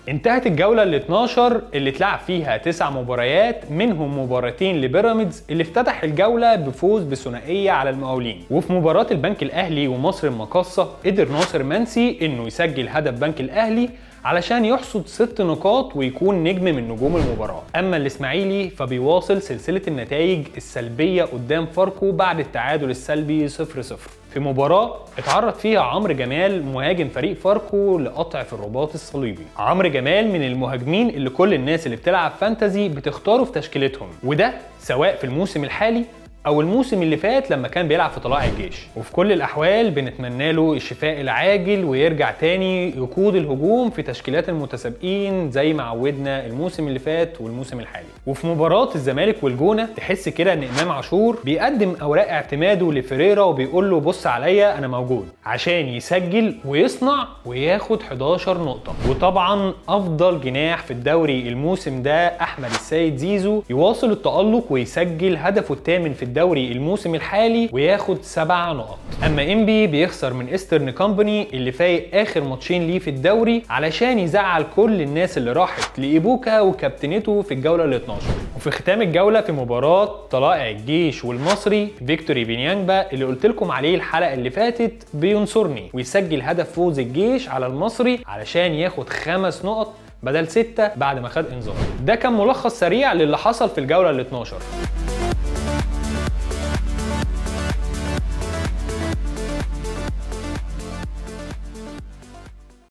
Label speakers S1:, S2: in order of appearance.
S1: انتهت الجولة ال 12 اللي اتلعب فيها تسع مباريات منهم مباراتين لبيراميدز اللي افتتح الجولة بفوز بثنائية على المقاولين وفي مباراة البنك الأهلي ومصر المقاصة قدر ناصر منسي إنه يسجل هدف بنك الأهلي علشان يحصد ست نقاط ويكون نجم من نجوم المباراة أما الإسماعيلي فبيواصل سلسلة النتائج السلبية قدام فاركو بعد التعادل السلبي 0-0 في مباراة اتعرض فيها عمرو جمال مهاجم فريق فاركو لقطع في الرباط الصليبي عمرو جمال من المهاجمين اللي كل الناس اللي بتلعب فانتزي بتختاره في تشكيلتهم وده سواء في الموسم الحالي او الموسم اللي فات لما كان بيلعب في طلائع الجيش وفي كل الاحوال بنتمنى له الشفاء العاجل ويرجع تاني يقود الهجوم في تشكيلات المتسابقين زي ما عودنا الموسم اللي فات والموسم الحالي وفي مباراه الزمالك والجونه تحس كده ان امام عاشور بيقدم اوراق اعتماده لفريرا وبيقول له بص عليا انا موجود عشان يسجل ويصنع وياخد 11 نقطه وطبعا افضل جناح في الدوري الموسم ده احمد السيد زيزو يواصل التالق ويسجل هدفه الثامن في الدوري الموسم الحالي وياخد سبع نقط اما انبي بيخسر من ايسترن كومباني اللي فايق اخر ماتشين ليه في الدوري علشان يزعل كل الناس اللي راحت لايبوكا وكابتنته في الجوله ال 12 وفي ختام الجوله في مباراه طلائع الجيش والمصري فيكتوري بينيانجبا اللي قلت لكم عليه الحلقه اللي فاتت بينصرني ويسجل هدف فوز الجيش على المصري علشان ياخد خمس نقط بدل ستة بعد ما خد انذار ده كان ملخص سريع للي حصل في الجولة ال 12